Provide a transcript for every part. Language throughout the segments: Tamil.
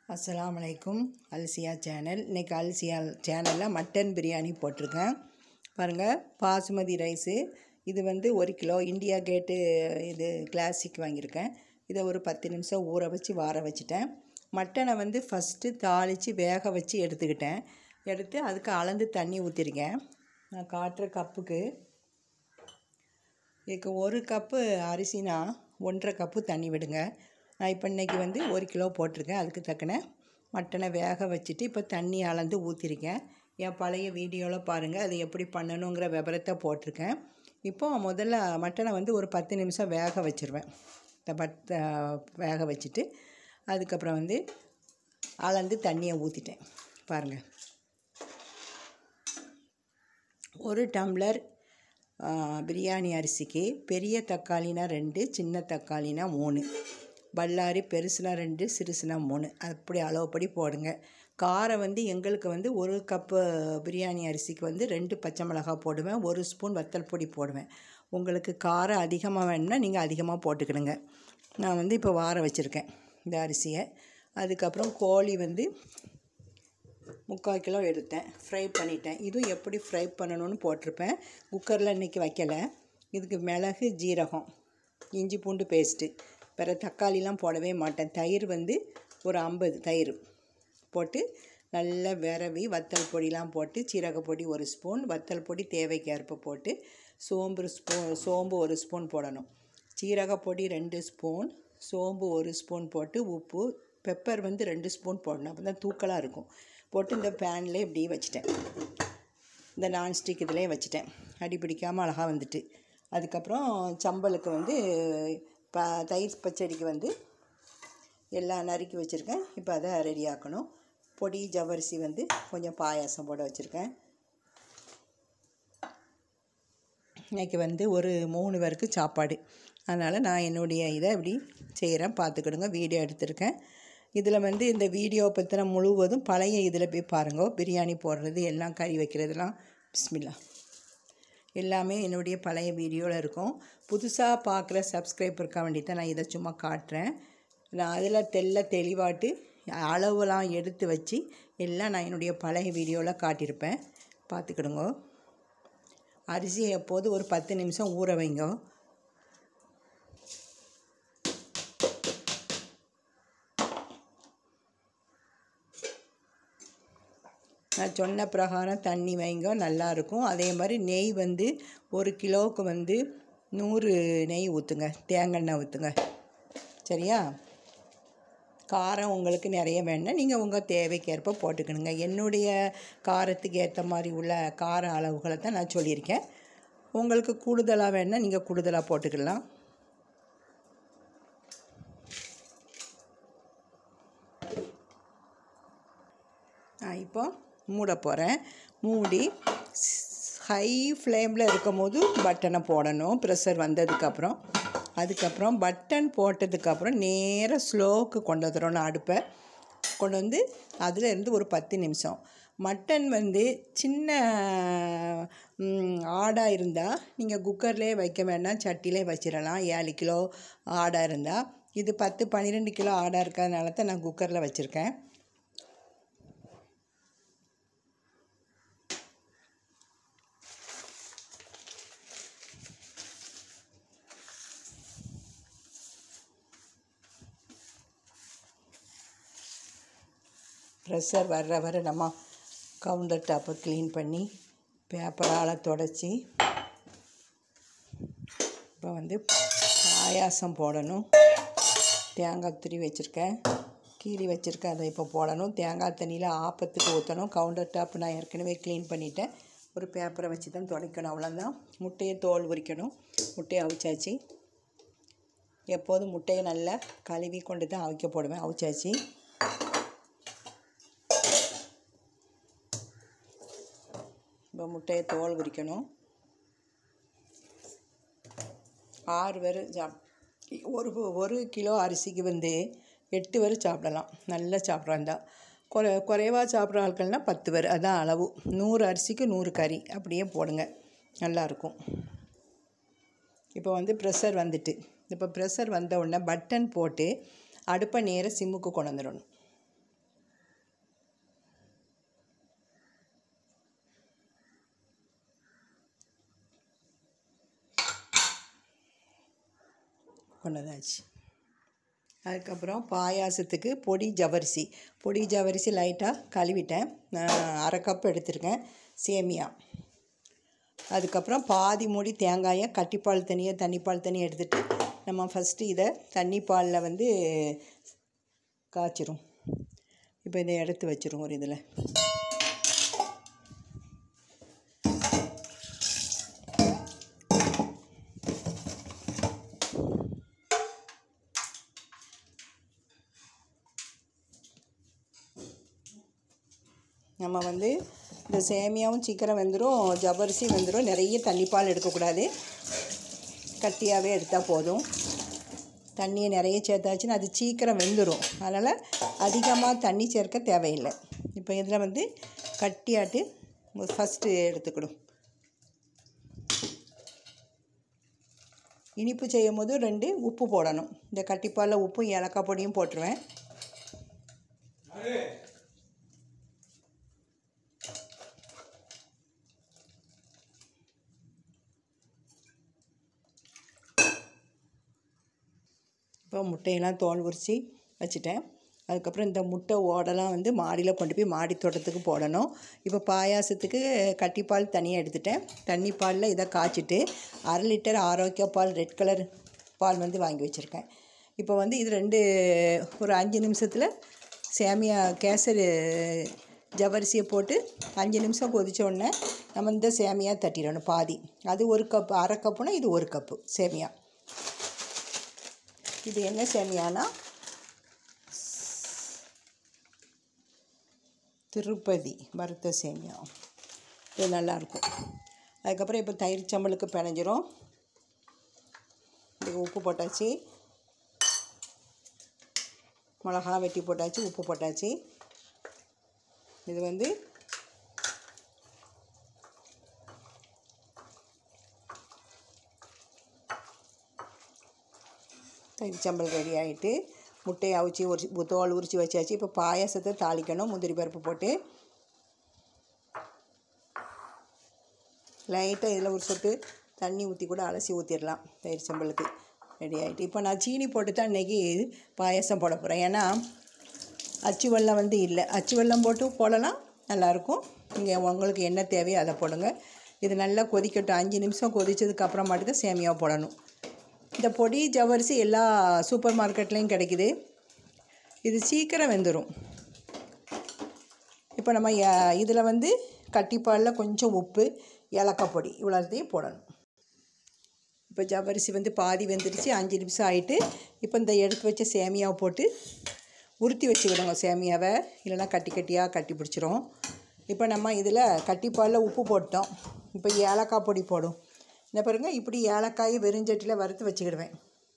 அஸ்ஸலாமு அலைக்கும் அல்சியா சேனல் இன்றைக்கி அல்சியா சேனலில் மட்டன் பிரியாணி போட்டிருக்கேன் பாருங்கள் பாசுமதி ரைஸு இது வந்து ஒரு கிலோ இந்தியா கேட்டு இது கிளாசிக் வாங்கியிருக்கேன் இதை ஒரு பத்து நிமிஷம் ஊற வச்சு வார வச்சுட்டேன் மட்டனை வந்து ஃபஸ்ட்டு தாளித்து வேக வச்சு எடுத்துக்கிட்டேன் எடுத்து அதுக்கு அளந்து தண்ணி ஊற்றிருக்கேன் நான் காட்டுற கப்புக்கு இதுக்கு ஒரு கப்பு அரிசினா ஒன்றரை கப்பு தண்ணி விடுங்க நான் இப்போ இன்றைக்கி வந்து ஒரு கிலோ போட்டிருக்கேன் அதுக்கு தக்கன மட்டனை வேக வச்சுட்டு இப்போ தண்ணி அளந்து ஊற்றிருக்கேன் என் பழைய வீடியோவில் பாருங்கள் அது எப்படி பண்ணணுங்கிற விவரத்தை போட்டிருக்கேன் இப்போ முதல்ல மட்டனை வந்து ஒரு பத்து நிமிஷம் வேக வச்சுருவேன் இந்த பட் வேக வச்சுட்டு அதுக்கப்புறம் வந்து அளந்து தண்ணியை ஊற்றிட்டேன் பாருங்கள் ஒரு டம்ளர் ஆ, பிரியாணி அரிசிக்கு பெரிய தக்காளினா ரெண்டு சின்ன தக்காளினா மூணு பல்லாரி பெருசுனா ரெண்டு சிறுசுனா மூணு அப்படி அளவுப்படி போடுங்க காரம் வந்து எங்களுக்கு வந்து ஒரு கப்பு பிரியாணி அரிசிக்கு வந்து ரெண்டு பச்சை மிளகாய் போடுவேன் ஒரு ஸ்பூன் வத்தல் பொடி போடுவேன் உங்களுக்கு காரம் அதிகமாக வேணும்னா நீங்கள் அதிகமாக போட்டுக்கிடுங்க நான் வந்து இப்போ வார வச்சுருக்கேன் இந்த அரிசியை அதுக்கப்புறம் கோழி வந்து முக்கால் கிலோ எடுத்தேன் ஃப்ரை பண்ணிட்டேன் இதுவும் எப்படி ஃப்ரை பண்ணணும்னு போட்டிருப்பேன் குக்கரில் இன்றைக்கி வைக்கலை இதுக்கு மிளகு ஜீரகம் இஞ்சி பூண்டு பேஸ்ட்டு வேறு தக்காளிலாம் போடவே மாட்டேன் தயிர் வந்து ஒரு ஐம்பது தயிர் போட்டு நல்லா விரவி வத்தல் பொடிலாம் போட்டு சீரக பொடி ஒரு ஸ்பூன் வத்தல் பொடி தேவைக்கேற்ப போட்டு சோம்பு ஸ்பூ சோம்பு ஒரு ஸ்பூன் போடணும் சீரக பொடி ரெண்டு ஸ்பூன் சோம்பு ஒரு ஸ்பூன் போட்டு உப்பு பெப்பர் வந்து ரெண்டு ஸ்பூன் போடணும் அப்போ தான் தூக்கலாக இருக்கும் போட்டு இந்த பேன்லேயே இப்படி வச்சுட்டேன் இந்த நான்ஸ்டிக் இதிலே வச்சுட்டேன் அடி பிடிக்காமல் அழகாக வந்துட்டு அதுக்கப்புறம் சம்பலுக்கு வந்து ப தயிர் பச்சடிக்கு வந்து எல்லாம் நறுக்கி வச்சுருக்கேன் இப்போ அதை ரெடி ஆக்கணும் பொடி ஜவ்வரிசி வந்து கொஞ்சம் பாயாசம் போட வச்சுருக்கேன் இன்னைக்கு வந்து ஒரு மூணு பேருக்கு சாப்பாடு அதனால் நான் என்னுடைய இதை இப்படி செய்கிறேன் பார்த்துக்கிடுங்க வீடியோ எடுத்திருக்கேன் இதில் வந்து இந்த வீடியோ பற்றின முழுவதும் பழைய இதில் போய் பாருங்க பிரியாணி போடுறது எல்லாம் கறி வைக்கிறதுலாம் பிஸ்மில்லா எல்லாமே என்னுடைய பழைய வீடியோவில் இருக்கும் புதுசாக பார்க்குற சப்ஸ்கிரைபருக்காக வேண்டி தான் நான் இதை சும்மா காட்டுறேன் நான் அதில் தெல்ல தெளிவாட்டு அளவுலாம் எடுத்து வச்சு எல்லாம் நான் என்னுடைய பழைய வீடியோவில் காட்டியிருப்பேன் பார்த்துக்கிடுங்க அரிசியை எப்போது ஒரு பத்து நிமிஷம் ஊற வைங்க நான் சொன்ன பிரகாரம் தண்ணி வைங்க நல்லாயிருக்கும் அதே மாதிரி நெய் வந்து ஒரு கிலோவுக்கு வந்து நூறு நெய் ஊற்றுங்க தேங்காய் எண்ணெய் ஊற்றுங்க சரியா காரம் உங்களுக்கு நிறைய வேணும்னா நீங்கள் உங்கள் தேவைக்கேற்ப போட்டுக்கணுங்க என்னுடைய காரத்துக்கு ஏற்ற மாதிரி உள்ள கார அளவுகளை தான் நான் சொல்லியிருக்கேன் உங்களுக்கு கூடுதலாக வேணும்னா நீங்கள் கூடுதலாக போட்டுக்கலாம் நான் இப்போ மூட போகிறேன் மூடி ஹை ஃப்ளேமில் இருக்கும் போது பட்டனை போடணும் ப்ரெஷர் வந்ததுக்கப்புறம் அதுக்கப்புறம் பட்டன் போட்டதுக்கப்புறம் நேராக ஸ்லோவுக்கு கொண்டு வந்துடணும் அடுப்பை கொண்டு வந்து அதில் இருந்து ஒரு பத்து நிமிஷம் மட்டன் வந்து சின்ன ஆடாக இருந்தால் நீங்கள் குக்கர்லேயே வைக்க வேண்டாம் சட்டிலே வச்சிடலாம் ஏழு கிலோ ஆடாக இருந்தால் இது பத்து பன்னிரெண்டு கிலோ ஆடாக இருக்கிறதுனால தான் நான் குக்கரில் வச்சுருக்கேன் ப்ரெஷர் வர்ற வர நம்ம கவுண்டர் டாப்பை க்ளீன் பண்ணி பேப்பரால் தொடச்சி இப்போ வந்து பாயாசம் போடணும் தேங்காய் துரி வச்சுருக்கேன் கீரி வச்சுருக்கேன் அதை இப்போ போடணும் தேங்காய் தண்ணியில் ஆப்பத்துக்கு ஊற்றணும் கவுண்டர் டாப் நான் ஏற்கனவே க்ளீன் பண்ணிட்டேன் ஒரு பேப்பரை வச்சு தான் துடைக்கணும் அவ்வளோதான் முட்டையை தோல் உரிக்கணும் முட்டையை அவிச்சாச்சு எப்போதும் முட்டையை நல்லா கழுவி கொண்டு தான் அவிக்க போடுவேன் அவிச்சாச்சு இப்போ முட்டையை தோல் உரிக்கணும் ஆறு பேர் சாப் ஒரு ஒரு கிலோ அரிசிக்கு வந்து எட்டு பேர் சாப்பிடலாம் நல்லா சாப்பிட்றாந்தா குறை குறைவாக சாப்பிட்ற ஆட்கள்னால் பத்து பேர் அதான் அளவு நூறு அரிசிக்கு நூறு கறி அப்படியே போடுங்க நல்லாயிருக்கும் இப்போ வந்து ப்ரெஷர் வந்துட்டு இப்போ ப்ரெஷர் வந்த உடனே பட்டன் போட்டு அடுப்பை நேராக சிம்முக்கு கொண்டு வந்துடணும் கொண்டதாச்சு அதுக்கப்புறம் பாயாசத்துக்கு பொடி ஜவரிசி பொடி ஜவரிசி லைட்டாக கழுவிட்டேன் நான் அரை கப் எடுத்திருக்கேன் சேமியா அதுக்கப்புறம் பாதி மூடி தேங்காயை கட்டிப்பால் தனியாக தண்ணிப்பால் தனியாக எடுத்துகிட்டு நம்ம ஃபஸ்ட்டு இதை தண்ணிப்பாலில் வந்து காய்ச்சிரும் இப்போ இதை எடுத்து வச்சிரும் ஒரு இதில் நம்ம வந்து இந்த சேமியாவும் சீக்கிரம் வெந்துடும் ஜவ்வரிசி வெந்துடும் நிறைய தண்ணிப்பால் எடுக்கக்கூடாது கட்டியாகவே எடுத்தால் போதும் தண்ணியை நிறைய சேர்த்தாச்சுன்னா அது சீக்கிரம் வெந்துடும் அதனால் அதிகமாக தண்ணி சேர்க்க தேவையில்லை இப்போ இதில் வந்து கட்டியாட்டு ஃபஸ்ட்டு எடுத்துக்கிடும் இனிப்பு செய்யும் போது ரெண்டு உப்பு போடணும் இந்த கட்டிப்பாலில் உப்பும் ஏலக்காய் பொடியும் போட்டுருவேன் இப்போ முட்டையெல்லாம் தோல் உரித்து வச்சுட்டேன் அதுக்கப்புறம் இந்த முட்டை ஓடெல்லாம் வந்து மாடியில் கொண்டு போய் மாடி தோட்டத்துக்கு போடணும் இப்போ பாயாசத்துக்கு கட்டிப்பால் தனியாக எடுத்துட்டேன் தண்ணி பாலில் இதை காய்ச்சிட்டு அரை லிட்டர் ஆரோக்கிய பால் ரெட் கலர் பால் வந்து வாங்கி வச்சுருக்கேன் இப்போ வந்து இது ரெண்டு ஒரு அஞ்சு நிமிஷத்தில் சேமியா கேசரி ஜவரிசியை போட்டு அஞ்சு நிமிஷம் கொதிச்ச உடனே நம்ம இந்த சேமியா தட்டிடணும் பாதி அது ஒரு கப்பு அரை கப்புனா இது ஒரு கப்பு சேமியா இது என்ன சேமியானா திருப்பதி வறுத்த சேமியா இது நல்லாயிருக்கும் அதுக்கப்புறம் இப்போ தயிர் சம்பளுக்கு பிணைஞ்சிரும் இதுக்கு உப்பு போட்டாச்சு மிளகா வெட்டி போட்டாச்சு உப்பு போட்டாச்சு இது வந்து தயிர் சம்பல் ரெடி ஆகிட்டு முட்டையை அவிச்சி உரிச்சு தோல் உரித்து வச்சாச்சு இப்போ பாயாசத்தை தாளிக்கணும் முந்திரி பருப்பு போட்டு லைட்டாக இதில் ஒரு சொட்டு தண்ணி ஊற்றி கூட அலசி ஊற்றிடலாம் தயிர் சம்பளுக்கு ரெடி ஆகிட்டு இப்போ நான் சீனி போட்டு தான் இன்றைக்கி பாயாசம் போட போகிறேன் ஏன்னா அச்சு வெல்லம் வந்து இல்லை அச்சு வெல்லம் போட்டு போடலாம் நல்லாயிருக்கும் நீங்கள் உங்களுக்கு என்ன தேவையோ அதை போடுங்க இது நல்லா கொதிக்கட்டும் அஞ்சு நிமிஷம் கொதிச்சதுக்கு அப்புறமாட்டு தான் சேமியா போடணும் இந்த பொடி ஜவ்வரிசி எல்லா சூப்பர் மார்க்கெட்லேயும் கிடைக்குது இது சீக்கிரம் வெந்துடும் இப்போ நம்ம இதில் வந்து கட்டிப்பாலில் கொஞ்சம் உப்பு ஏலக்காய் பொடி இவ்வளோத்தையும் போடணும் இப்போ ஜவ்வரிசி வந்து பாதி வெந்துடுச்சு அஞ்சு நிமிஷம் ஆகிட்டு இப்போ இந்த எடுத்து வச்ச சேமியாவை போட்டு உருத்தி வச்சுக்கிடுங்க சேமியாவை இல்லைன்னா கட்டி கட்டியாக கட்டி பிடிச்சிரும் இப்போ நம்ம இதில் கட்டிப்பாலில் உப்பு போட்டோம் இப்போ ஏலக்காய் பொடி போடும் என்ன பாருங்கள் இப்படி ஏலக்காய் வெறுஞ்சட்டியில் வறுத்து வச்சுக்கிடுவேன்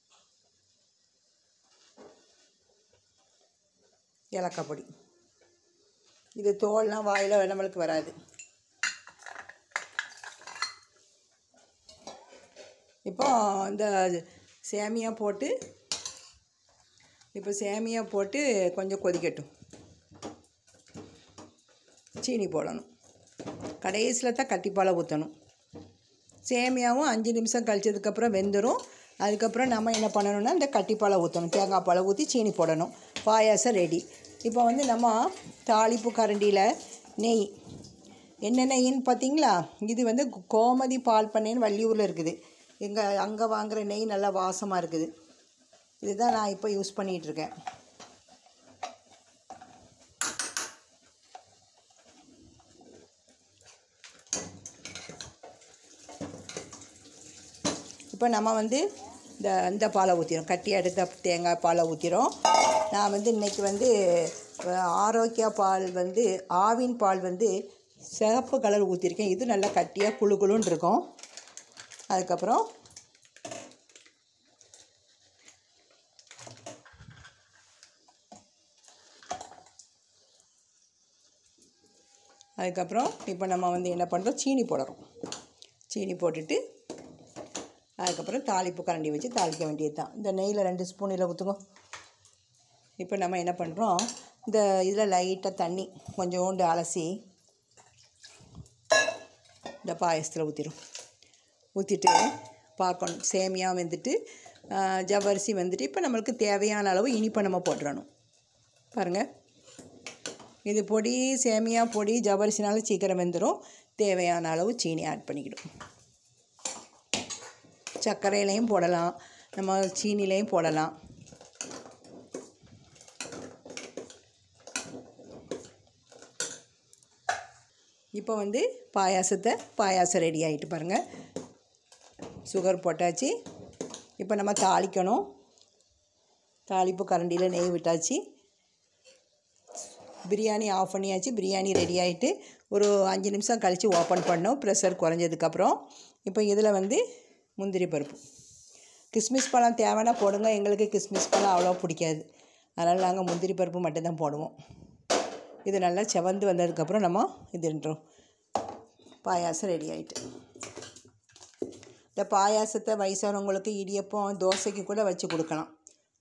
ஏலக்காய் பொடி இது தோல்லாம் வாயில் நம்மளுக்கு வராது இப்போ இந்த சேமியா போட்டு இப்போ சேமியா போட்டு கொஞ்சம் கொதிக்கட்டும் சீனி போடணும் கடைசியில் தான் கட்டிப்பாலை ஊற்றணும் சேமியாவும் அஞ்சு நிமிஷம் கழிச்சதுக்கப்புறம் வெந்துடும் அதுக்கப்புறம் நம்ம என்ன பண்ணணும்னா இந்த கட்டிப்பாலை ஊற்றணும் தேங்காய் பாலை ஊற்றி சீனி போடணும் பாயாசம் ரெடி இப்போ வந்து நம்ம தாளிப்பு கரண்டியில் நெய் என்ன நெய்ன்னு பார்த்தீங்களா இது வந்து கோமதி பால் பண்ணைன்னு வள்ளியூரில் இருக்குது எங்கள் அங்கே வாங்குகிற நெய் நல்லா வாசமாக இருக்குது இதுதான் நான் இப்போ யூஸ் பண்ணிகிட்ருக்கேன் இப்போ நம்ம வந்து இந்த இந்த பாலை ஊற்றிடும் கட்டி எடுத்த தேங்காய் பாலை ஊற்றிடும் நான் வந்து இன்றைக்கி வந்து ஆரோக்கியா பால் வந்து ஆவின் பால் வந்து சிகப்பு கலர் ஊற்றிருக்கேன் இது நல்லா கட்டியாக குழு குழுன்னு இருக்கும் அதுக்கப்புறம் அதுக்கப்புறம் இப்போ நம்ம வந்து என்ன பண்ணுறோம் சீனி போடுறோம் சீனி போட்டுட்டு அதுக்கப்புறம் தாளிப்பு கரண்டி வச்சு தாளிக்க வேண்டியது தான் இந்த நெய்யில் ரெண்டு ஸ்பூன் இதில் ஊற்றுங்க இப்போ நம்ம என்ன பண்ணுறோம் இந்த இதில் லைட்டாக தண்ணி கொஞ்சோண்டு அலசி இந்த பாயசத்தில் ஊற்றிடும் ஊற்றிட்டு பார்க்கணும் சேமியா வெந்துட்டு ஜவ்வரிசி வந்துட்டு இப்போ நம்மளுக்கு தேவையான அளவு இனிப்பை நம்ம போட்டுறணும் பாருங்கள் இது பொடி சேமியா பொடி ஜவ்வரிசினால சீக்கிரம் வெந்துடும் தேவையான அளவு சீனி ஆட் பண்ணிக்கிடும் சர்க்கரையிலையும் போடலாம் நம்ம சீனிலையும் போடலாம் இப்போ வந்து பாயாசத்தை பாயாசம் ரெடி ஆகிட்டு பாருங்கள் சுகர் போட்டாச்சு இப்போ நம்ம தாளிக்கணும் தாளிப்பு கரண்டியில் நெய் விட்டாச்சு பிரியாணி ஆஃப் பண்ணியாச்சு பிரியாணி ரெடி ஆகிட்டு ஒரு அஞ்சு நிமிஷம் கழித்து ஓப்பன் பண்ணோம் ப்ரெஷர் குறைஞ்சதுக்கப்புறம் இப்போ இதில் வந்து முந்திரி பருப்பு கிஸ்மிஸ் பழம் தேவைன்னா போடுங்க எங்களுக்கு கிஸ்மிஸ் பழம் அவ்வளோ பிடிக்காது அதனால் நாங்கள் முந்திரி பருப்பு மட்டும்தான் போடுவோம் இது நல்லா செவந்து வந்ததுக்கப்புறம் நம்ம இதுன்றோம் பாயாசம் ரெடி ஆகிட்டு இந்த பாயாசத்தை வயசானவங்களுக்கு இடியப்பம் தோசைக்கு கூட வச்சு கொடுக்கலாம்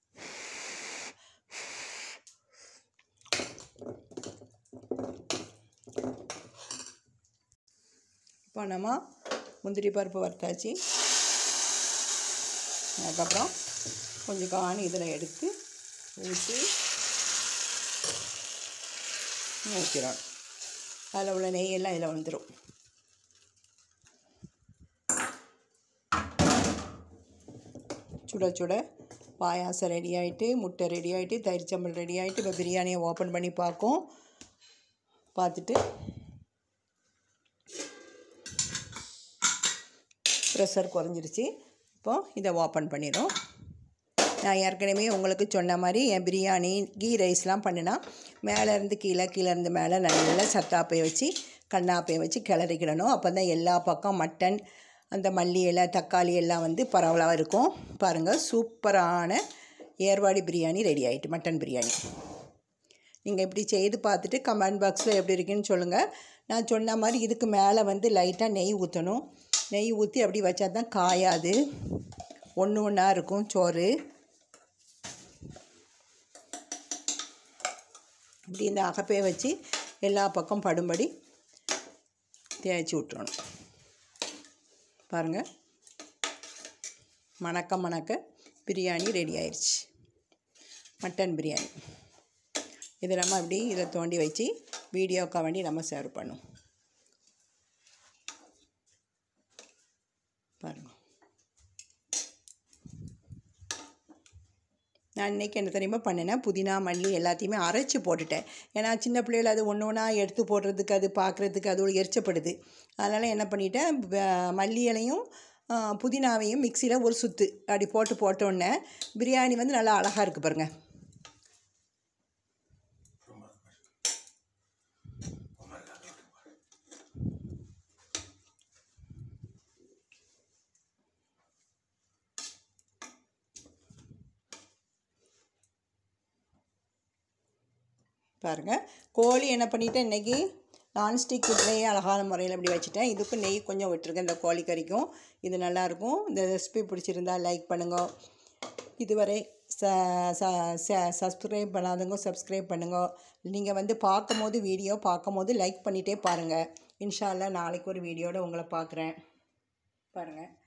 இப்போ நம்ம முந்திரி பருப்பு வறுத்தாச்சு அதுக்கப்புறம் கொஞ்சம் காணி இதில் எடுத்து ஊற்றி ஊற்றிடும் அதில் உள்ள நெய்யெல்லாம் இதில் வந்துடும் சுட சுட பாயாசம் ரெடி ஆகிட்டு முட்டை ரெடி ஆகிட்டு தயிர் சம்பல் ரெடி ஆகிட்டு இப்போ பிரியாணியை ஓப்பன் பண்ணி பார்க்கும் பார்த்துட்டு ப்ரெஷர் குறைஞ்சிருச்சு இப்போ இதை ஓப்பன் பண்ணிடும் நான் ஏற்கனவே உங்களுக்கு சொன்ன மாதிரி என் பிரியாணி கீ ரைஸ்லாம் பண்ணினா மேலேருந்து கீழே கீழேருந்து மேலே நல்லா சத்தாப்பையை வச்சு கண்ணாப்பையை வச்சு கிளறிக்கிடணும் அப்போ தான் எல்லா பக்கம் மட்டன் அந்த மல்லி இலை தக்காளி எல்லாம் வந்து பரவலாக இருக்கும் பாருங்கள் சூப்பரான ஏர்வாடி பிரியாணி ரெடி ஆகிட்டு மட்டன் பிரியாணி நீங்கள் இப்படி செய்து பார்த்துட்டு கமெண்ட் பாக்ஸில் எப்படி இருக்குன்னு சொல்லுங்கள் நான் சொன்ன மாதிரி இதுக்கு மேலே வந்து லைட்டாக நெய் ஊற்றணும் நெய் ஊற்றி அப்படி வச்சா தான் காயாது ஒன்று ஒன்றா இருக்கும் சோறு இப்படி இந்த அகப்பையை வச்சு எல்லா பக்கம் படும்படி தேய்ச்சி விட்டுறணும் பாருங்கள் மணக்க மணக்க பிரியாணி ரெடி ஆயிடுச்சு மட்டன் பிரியாணி இதை நம்ம அப்படி இதை தோண்டி வச்சு வீடியோக்காக வேண்டி நம்ம சர்வ் பண்ணும் பாருங்கள் நான் இன்றைக்கி என்ன தெரியுமா பண்ணினேன் புதினா மல்லி எல்லாத்தையுமே அரைச்சி போட்டுட்டேன் ஏன்னா சின்ன பிள்ளைகள் அது ஒன்று ஒன்றா எடுத்து போடுறதுக்கு அது பார்க்குறதுக்கு அது ஒரு எரிச்சப்படுது அதனால் என்ன பண்ணிட்டேன் வ- மல்லி இலையும் ஆ, புதினாவையும் மிக்சியில் ஒரு சுத்து அப்படி போட்டு போட்டோன்னே பிரியாணி வந்து நல்லா அழகாக இருக்குது பாருங்கள் பாருங்கள் கோழி என்ன பண்ணிட்டேன் இன்றைக்கி நான்ஸ்டிக் இதுலேயே அழகான முறையில் இப்படி வச்சுட்டேன் இதுக்கும் நெய் கொஞ்சம் விட்டுருக்கேன் இந்த கோழி கறிக்கும் இது நல்லாயிருக்கும் இந்த ரெசிபி பிடிச்சிருந்தா லைக் பண்ணுங்க இதுவரை ச சப்ஸ்கிரைப் பண்ணாதவங்க சப்ஸ்கிரைப் பண்ணுங்க நீங்கள் வந்து பார்க்கும்போது வீடியோ பார்க்கும்போது லைக் பண்ணிகிட்டே பாருங்கள் இன்ஷா அல்லாஹ் நாளைக்கு ஒரு வீடியோட உங்களை பார்க்குறேன் பாருங்கள்